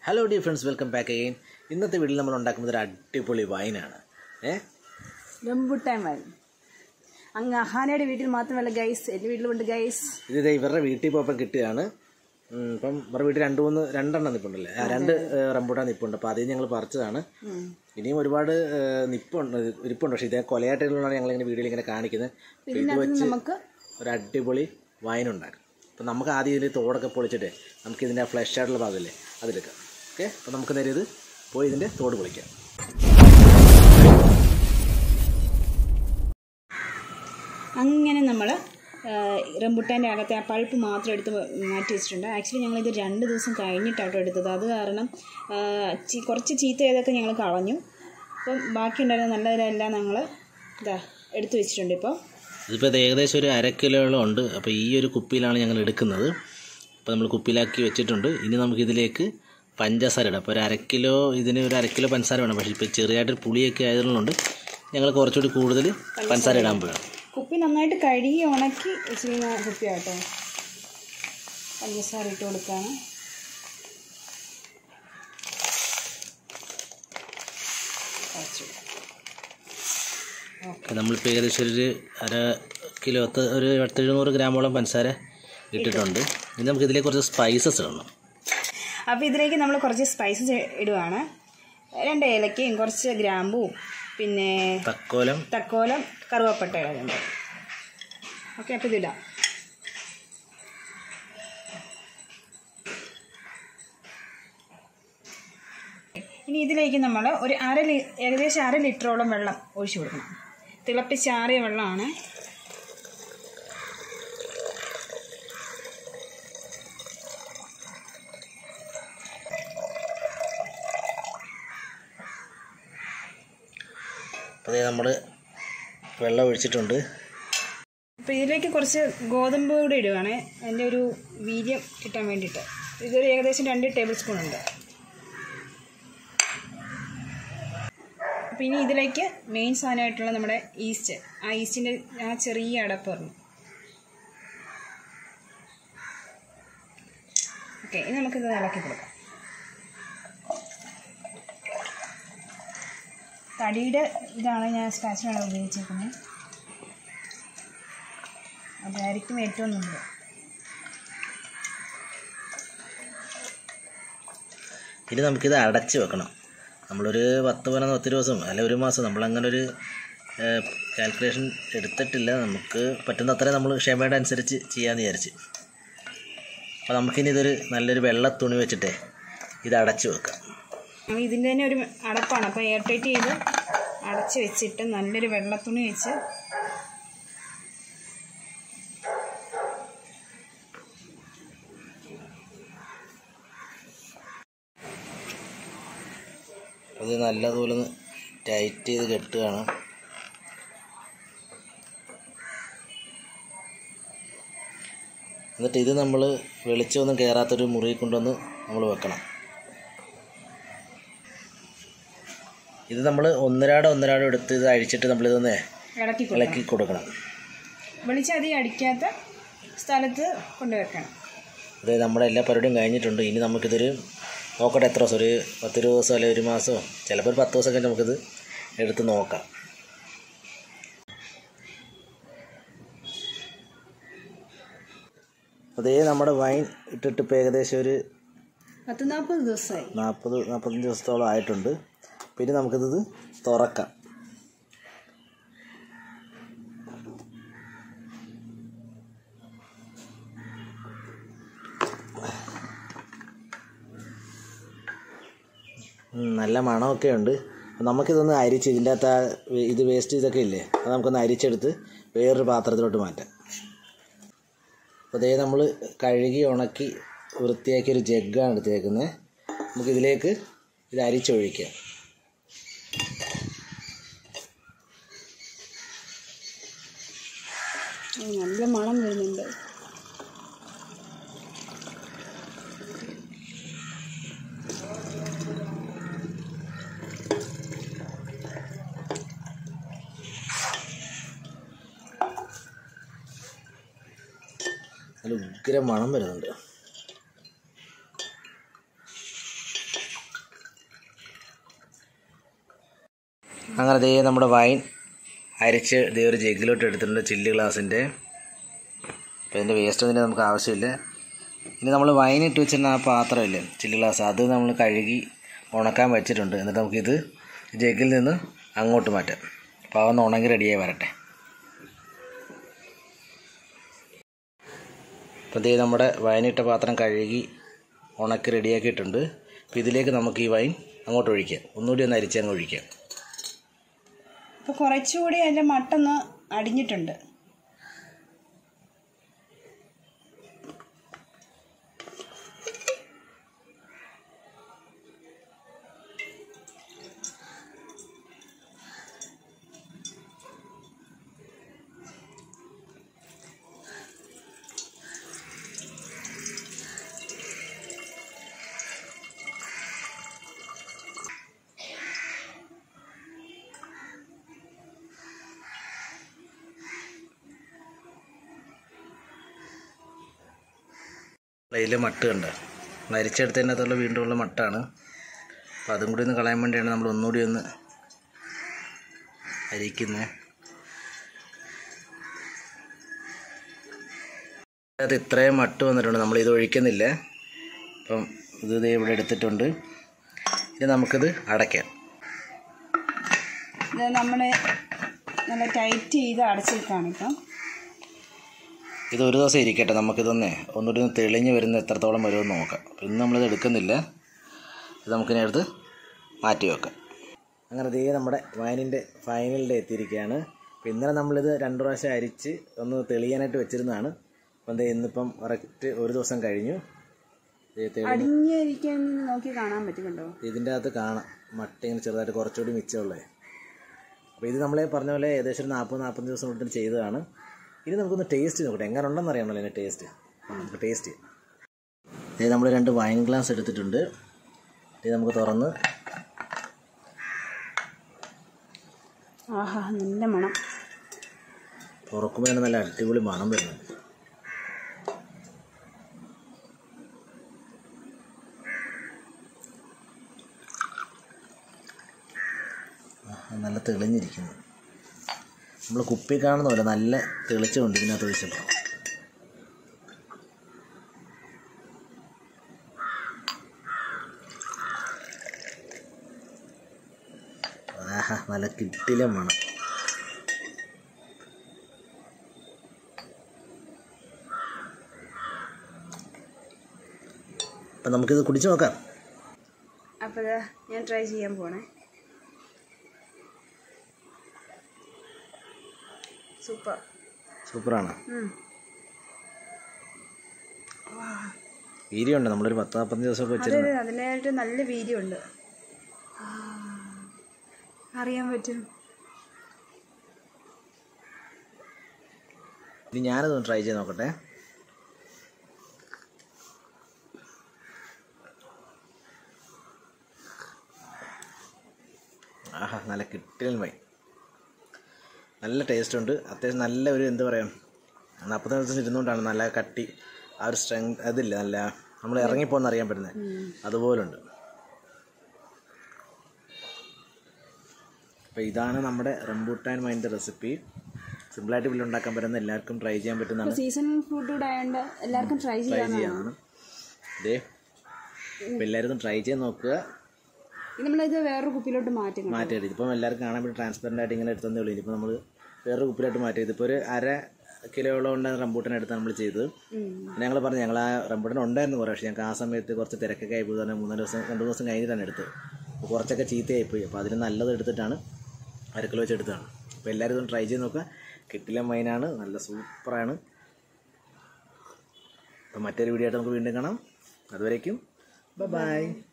hello dear friends welcome back again ഇന്നത്തെ വീട്ടിൽ നമ്മൾ ഉണ്ടാക്കുന്നത് ഒരു അടിപൊളി വൈനാണ് ഏ റംബുട്ടാൻ വൈൻ അങ്ങ് അഹാനയുടെ വീട്ടിൽ മാത്രമല്ല ഗൈസ് എൻ്റെ വീട്ടിലുണ്ട് ഗൈസ് ഇത് ദേ ഇവരുടെ വീട്ടിൽ പോയപ്പോൾ കിട്ടിയതാണ് ഉം, ഇപ്പം ഇവരുടെ വീട്ടിൽ രണ്ട് മൂന്ന് രണ്ടെണ്ണം നിൽപ്പുണ്ടല്ലേ ആ, രണ്ട് ഏ, റംബൂട്ടാൻ നിൽപ്പുണ്ട് അപ്പോൾ അതിൽ ഞങ്ങൾ പറിച്ചതാണ് ഇനിയും ഒരുപാട് ഏ, നിപ്പുണ്ട് ഇരിപ്പുണ്ട് പക്ഷേ ഇതേ കൊലയായിട്ടുള്ളതാണ് ഞങ്ങൾ ഇങ്ങനെ വീഡിയോയിൽ ഇങ്ങനെ കാണിക്കുന്നത് അപ്പോൾ ഇത് വെച്ച് നമുക്ക് ഒരു അടിപൊളി വൈൻ ഉണ്ടാക്കും അപ്പം നമുക്ക് ആദ്യം ഇതിൻ്റെ തോടൊക്കെ പൊളിച്ചിട്ട് നമുക്ക് ഇതിൻ്റെ ഫ്ലഷ് ആയിട്ടുള്ള ഭാഗമില്ലേ അതെടുക്കാം ഓക്കെ അപ്പോൾ നമുക്ക് നേരെ ഇത് പോയി ഇതിൻ്റെ തോട് പൊളിക്കാം അങ്ങനെ നമ്മൾ റംബുട്ടാൻ്റെ അകത്തെ ആ പൾപ്പ് മാത്രം എടുത്ത് മാറ്റി വെച്ചിട്ടുണ്ട് ആക്ച്വലി ഞങ്ങളിത് രണ്ട് ദിവസം കഴിഞ്ഞിട്ടാട്ടോ എടുത്തത് അത് കാരണം ആ, ചീ- കുറച്ച് ചീത്ത ചെയ്തൊക്കെ ഞങ്ങൾ കളഞ്ഞു അപ്പം ബാക്കി ഉണ്ടായിരുന്ന നല്ലതിലെല്ലാം ഞങ്ങൾ ഇതാ എടുത്തു വെച്ചിട്ടുണ്ട് ഇപ്പോൾ ഇതിപ്പോൾ ഇത് ഏകദേശം ഒരു അര കിലോയോളം ഉണ്ട് അപ്പോൾ ഈ ഒരു കുപ്പിയിലാണ് ഞങ്ങൾ എടുക്കുന്നത് അപ്പോൾ നമ്മൾ കുപ്പിയിലാക്കി വെച്ചിട്ടുണ്ട് ഇനി നമുക്ക് ഇതിലേക്ക് പഞ്ചസാര ഇടാം അപ്പോൾ ഒരു അര കിലോ ഇതിന് ഒരു അര കിലോ പഞ്ചസാര വേണം പക്ഷേ ഇപ്പോൾ ചെറിയതായിട്ട് പുളിയൊക്കെ ആയതുകൊണ്ട് ഞങ്ങൾ കുറച്ചുകൂടി കൂടുതൽ പഞ്ചസാര ഇടാൻ പോകണം കുപ്പി നന്നായിട്ട് കഴുകി ഉണക്കി വെച്ചിരിക്കുന്ന കുപ്പിയാട്ടോ പഞ്ചസാര ഇട്ട് കൊടുക്കുകയാണ് കുറച്ച് നമ്മളിപ്പോൾ ഏകദേശം ഒരു അര കിലോ പത്ത് ഒരു പത്തെഴുന്നൂറ് ഗ്രാമോളം പഞ്ചസാര ഇട്ടിട്ടുണ്ട് ഇനി നമുക്ക് ഇതിലേക്ക് കുറച്ച് സ്പൈസസ് ഇടണം അപ്പോൾ ഇതിലേക്ക് നമ്മൾ കുറച്ച് സ്പൈസസ് ഇടുവാണ് രണ്ട് ഏലക്കയും കുറച്ച് ഗ്രാമ്പും പിന്നെ തക്കോലം തക്കോലം കറുവപ്പട്ട ഇടുന്നുണ്ട് ഓക്കെ അപ്പോൾ ഇതിടാം ഇനി ഇതിലേക്ക് നമ്മൾ ഒരു അര ലി ഏകദേശം അര ലിറ്ററോളം വെള്ളം ഒഴിച്ചു കൊടുക്കണം തിളപ്പിച്ചാറിയ വെള്ളമാണ് അപ്പോൾ നമ്മൾ വെള്ളം ഒഴിച്ചിട്ടുണ്ട് അപ്പോൾ ഇതിലേക്ക് കുറച്ച് ഗോതമ്പ് കൂടെ ഇടുവാണ് അതിൻ്റെ ഒരു വീര്യം കിട്ടാൻ വേണ്ടിയിട്ട് ഇതൊരു ഏകദേശം രണ്ട് ടേബിൾ സ്പൂൺ ഉണ്ട് അപ്പോൾ ഇനി ഇതിലേക്ക് മെയിൻ സാധനമായിട്ടുള്ള നമ്മുടെ ഈസ്റ്റ് ആ ഈസ്റ്റിൻ്റെ ആ ചെറിയ അടപ്പ് പറഞ്ഞു ഓക്കെ ഇനി നമുക്കിത് ഇളക്കി കൊടുക്കാം തടിയുടെ ഇതാണ് ഞാൻ സ്കാച്ചിനാണ് ഉപയോഗിച്ചേക്കുന്നത് അതായിരിക്കും ഏറ്റവും നല്ലത് ഇനി നമുക്കിത് അടച്ച് വെക്കണം നമ്മളൊരു പത്ത് പതിനൊന്ന് പത്ത് ദിവസം അല്ല ഒരു മാസം നമ്മളങ്ങനെ ഒരു കാൽക്കുലേഷൻ എടുത്തിട്ടില്ല നമുക്ക് പറ്റുന്ന അത്രയും നമ്മൾ ക്ഷമയുടെ അനുസരിച്ച് ചെയ്യാമെന്ന് വിചാരിച്ച് അപ്പോൾ നമുക്കിനി ഇതൊരു നല്ലൊരു വെള്ള തുണി വെച്ചിട്ടേ ഇത് അടച്ച് വെക്കാം അപ്പോൾ ഇതിൻ്റെ തന്നെ ഒരു അടപ്പാണ് അപ്പോൾ എയർ ടൈറ്റ് ചെയ്ത് അടച്ച് വെച്ചിട്ട് നല്ലൊരു വെള്ളത്തുണി വെച്ച് അത് നല്ലതുപോലെ ഒന്ന് ടൈറ്റ് ചെയ്ത് കെട്ടുകയാണ് എന്നിട്ട് ഇത് നമ്മൾ വെളിച്ചമൊന്നും കയറാത്തൊരു മുറി കൊണ്ടുവന്ന് നമ്മൾ വെക്കണം ഇത് നമ്മൾ ഒന്നരാട ഒന്നരാടം എടുത്ത് ഇത് അഴിച്ചിട്ട് നമ്മളിതൊന്ന് ഇളക്കി കൊടുക്കണം ഇളക്കി കൊടുക്കണം വെളിച്ചം അധികം അടിക്കാത്ത സ്ഥലത്ത് കൊണ്ടുവെക്കണം അത് നമ്മുടെ എല്ലാ പരിപാടിയും കഴിഞ്ഞിട്ടുണ്ട് ഇനി നമുക്കിതൊരു നോക്കട്ടെ എത്ര ദിവസം ഒരു പത്തിരുപത് ദിവസം അല്ലെങ്കിൽ ഒരു മാസമോ ചിലപ്പോൾ ഒരു പത്ത് ദിവസമൊക്കെ നമുക്കിത് എടുത്ത് നോക്കാം അതേ നമ്മുടെ വൈൻ ഇട്ടിട്ട് ഇപ്പോൾ ഏകദേശം ഒരു പത്ത് നാൽപ്പത് ദിവസമായി നാൽപ്പത് നാൽപ്പത്തഞ്ച് ദിവസത്തോളം ആയിട്ടുണ്ട് പിന്നെ നമുക്കിത് തുറക്കാം ഉം, നല്ല മണമൊക്കെ ഉണ്ട് അപ്പോൾ നമുക്കിതൊന്ന് അരിച്ച് ഇതിൻ്റെ അകത്ത് ആ വേ- ഇത് വേസ്റ്റ് ഇതൊക്കെ ഇല്ലേ അത് നമുക്കൊന്ന് അരിച്ചെടുത്ത് വേറൊരു പാത്രത്തിലോട്ട് മാറ്റാം അപ്പോൾ അതേ നമ്മൾ കഴുകി ഉണക്കി വൃത്തിയാക്കിയ ഒരു ജഗ്ഗാണ് എടുത്തേക്കുന്നത് നമുക്കിതിലേക്ക് ഇത് അരിച്ചൊഴിക്കാം ഓ, നല്ല മണം വരുന്നുണ്ട് നല്ല ഉഗ്ര മണം വരുന്നുണ്ട് അങ്ങനെ ദേ നമ്മുടെ വൈൻ അരിച്ച് ദേ ഒരു ജഗ്ഗിലോട്ട് എടുത്തിട്ടുണ്ട് ചില്ലി ഗ്ലാസിൻ്റെ അപ്പോൾ ഇതിൻ്റെ വേസ്റ്റ് ഒന്നും നമുക്ക് ആവശ്യമില്ല ഇനി നമ്മൾ വൈൻ ഇട്ട് വെച്ചിരുന്ന ആ പാത്രമില്ലേ ചില്ലി ഗ്ലാസ് അത് നമ്മൾ കഴുകി ഉണക്കാൻ വെച്ചിട്ടുണ്ട് എന്നിട്ട് നമുക്കിത് ജഗ്ഗിൽ നിന്ന് അങ്ങോട്ട് മാറ്റാം അപ്പോൾ അതൊന്ന് ഉണങ്ങി റെഡിയായി വരട്ടെ അപ്പോൾ ഇതേ നമ്മുടെ വൈനിട്ട പാത്രം കഴുകി ഉണക്കി റെഡിയാക്കിയിട്ടുണ്ട് അപ്പോൾ ഇതിലേക്ക് നമുക്ക് ഈ വൈൻ അങ്ങോട്ട് ഒഴിക്കാം ഒന്നുകൂടി ഒന്ന് അരിച്ച് അങ്ങ് ഒഴിക്കാം അപ്പോൾ കുറച്ചുകൂടി അതിൻ്റെ മട്ടൊന്ന് അടിഞ്ഞിട്ടുണ്ട് അതിൽ മട്ട് കണ്ട് മരിച്ചെടുത്തതിനകത്തുള്ള വീണ്ടും ഉള്ള മട്ടാണ് അപ്പോൾ അതും കൂടി ഒന്ന് കളയാൻ വേണ്ടിയാണ് നമ്മൾ ഒന്നുകൂടി ഒന്ന് അരിക്കുന്നത് അത് ഇത്രയും മട്ട് വന്നിട്ടുണ്ട് നമ്മൾ ഇത് ഒഴിക്കുന്നില്ല അപ്പം ഇത് ദേ ഇവിടെ എടുത്തിട്ടുണ്ട് ഇനി നമുക്കിത് അടയ്ക്കാം ഇത് നമ്മൾ നല്ല ടൈറ്റ് ചെയ്ത് അടച്ചേക്കാണ് ഇപ്പം ഇത് ഒരു ദിവസം ഇരിക്കട്ടെ നമുക്കിതൊന്നേ ഒന്നുകൂടി ഒന്ന് തെളിഞ്ഞ് വരുന്ന എത്രത്തോളം വരുമെന്ന് നോക്കാം അപ്പോൾ ഇന്ന് നമ്മളിത് എടുക്കുന്നില്ല ഇത് നമുക്കിനി എടുത്ത് മാറ്റി വെക്കാം അങ്ങനെ ദേ നമ്മുടെ വൈനിൻ്റെ ഫൈനൽ ഡേ എത്തിയിരിക്കുകയാണ് അപ്പോൾ ഇന്നലെ നമ്മളിത് രണ്ട് പ്രാവശ്യം അരിച്ച് ഒന്ന് തെളിയാനായിട്ട് വെച്ചിരുന്നതാണ് അപ്പം ദേ ഇന്നിപ്പം കറക്റ്റ് ഒരു ദിവസം കഴിഞ്ഞു ദേ തെളി അടിഞ്ഞിരിക്കാൻ നോക്കി കാണാൻ പറ്റുന്നുണ്ടോ ഇതിൻ്റെ അകത്ത് കാണാം മട്ട ഇങ്ങനെ ചെറുതായിട്ട് കുറച്ചുകൂടി മിച്ചമുള്ളത് അപ്പോൾ ഇത് നമ്മളെ പറഞ്ഞ പോലെ ഏകദേശം ഒരു നാൽപ്പത് നാൽപ്പത്തഞ്ച് ദിവസം കൊണ്ട് ചെയ്തതാണ് ഇനി നമുക്കൊന്ന് ടേസ്റ്റ് നോക്കട്ടെ എങ്ങനെ ഉണ്ടെന്ന് അറിയാമല്ലോ അതിൻ്റെ ടേസ്റ്റ് നമുക്ക് ടേസ്റ്റ് ചെയ്യാം ഇത് നമ്മൾ രണ്ട് വൈൻ ഗ്ലാസ് എടുത്തിട്ടുണ്ട് ഇത് നമുക്ക് തുറന്ന് ആഹാ നല്ല മണം തുറക്കുമ്പോൾ തന്നെ നല്ല അടിപൊളി മണം വരുന്നുണ്ട് ആഹാ, നല്ല തെളിഞ്ഞിരിക്കുന്നു നമ്മൾ കുപ്പി കാണുന്ന പോലെ നല്ല തെളിച്ചുകൊണ്ട് ഇതിനകത്ത് ഒഴിച്ചപ്പോൾ ആഹാ നല്ല കിട്ടില്ല മണം അപ്പം നമുക്കിത് കുടിച്ചു നോക്കാം അപ്പോൾ ഞാൻ ട്രൈ ചെയ്യാൻ പോണേ സൂപ്പർ സൂപ്പറാണ് വീര്യമുണ്ട് നമ്മളൊരു പത്ത് നാൽപ്പത്തഞ്ച് ദിവസമൊക്കെ അതെ വെച്ചിരുന്നു അതെ അതിനായിട്ട് നല്ല വീര്യമുണ്ട് ആ, അറിയാൻ പറ്റും ഇനി ഞാനതൊന്ന് ട്രൈ ചെയ്ത് നോക്കട്ടെ ആഹാ നല്ല കിട്ടിയൽ വൈ നല്ല ടേസ്റ്റ് ഉണ്ട് അത്യാവശ്യം നല്ല ഒരു എന്താ പറയുക നാൽപ്പത് ദിവസം ഇരുന്നുകൊണ്ടാണ് നല്ല കട്ടി ആ ഒരു സ്ട്രെങ്ത് അതില്ല നല്ല നമ്മൾ ഇറങ്ങിപ്പോന്ന് അറിയാൻ പറ്റുന്നത് അതുപോലുണ്ട് അപ്പോൾ ഇതാണ് നമ്മുടെ റംബൂട്ടാൻ വൈൻ്റെ റെസിപ്പി സിമ്പിളായിട്ട് വീട്ടിൽ ഉണ്ടാക്കാൻ പറ്റുന്ന എല്ലാവർക്കും ട്രൈ ചെയ്യാൻ പറ്റുന്നതാണ് സീസൺ ഫ്രൂട്ട് കൂടെ ആയതുകൊണ്ട് എല്ലാവർക്കും ട്രൈ ട്രൈ ചെയ്യാം ചെയ്യാവുന്നതാണ് ഇതേ അപ്പോൾ എല്ലാവരും ഒന്ന് ട്രൈ ചെയ്ത് നോക്കുക ഇത് നമ്മളിത് വേറൊരു കുപ്പിയിലോട്ട് മാറ്റി മാറ്റിയത് ഇതിപ്പം എല്ലാവർക്കും കാണാൻ വേണ്ടി ട്രാൻസ്പെറൻ്റ് ആയിട്ട് ഇങ്ങനെ എടുത്തതേ ഉള്ളൂ ഇനിയിപ്പോൾ നമ്മൾ വേറൊരു കുപ്പിലായിട്ട് മാറ്റി ഇതിപ്പോൾ ഒരു അര കിലോയോളം ഉണ്ട് റംബൂട്ടൻ എടുത്ത് നമ്മൾ ചെയ്തത് ഞങ്ങൾ പറഞ്ഞു ഞങ്ങൾ ആ റംബൂട്ടൻ ഉണ്ടായിരുന്നു കുറേ പക്ഷേ ഞങ്ങൾക്ക് ആ സമയത്ത് കുറച്ച് തിരക്കൊക്കെ ആയിപ്പോയി തന്നെ മൂന്നാല് ദിവസം രണ്ട് ദിവസം കഴിഞ്ഞിട്ടാണ് എടുത്തത് അപ്പോൾ കുറച്ചൊക്കെ ചീത്തയായിപ്പോയി അപ്പോൾ അതിന് നല്ലത് എടുത്തിട്ടാണ് അര കിലോ വെച്ച് എടുത്തതാണ് അപ്പോൾ എല്ലാവരും ഇതൊന്ന് ട്രൈ ചെയ്ത് നോക്കുക കിട്ടില്ല മൈനാണ് നല്ല സൂപ്പറാണ് അപ്പോൾ മറ്റൊരു വീഡിയോ ആയിട്ട് നമുക്ക് വീണ്ടും കാണാം അതുവരേക്കും ബൈ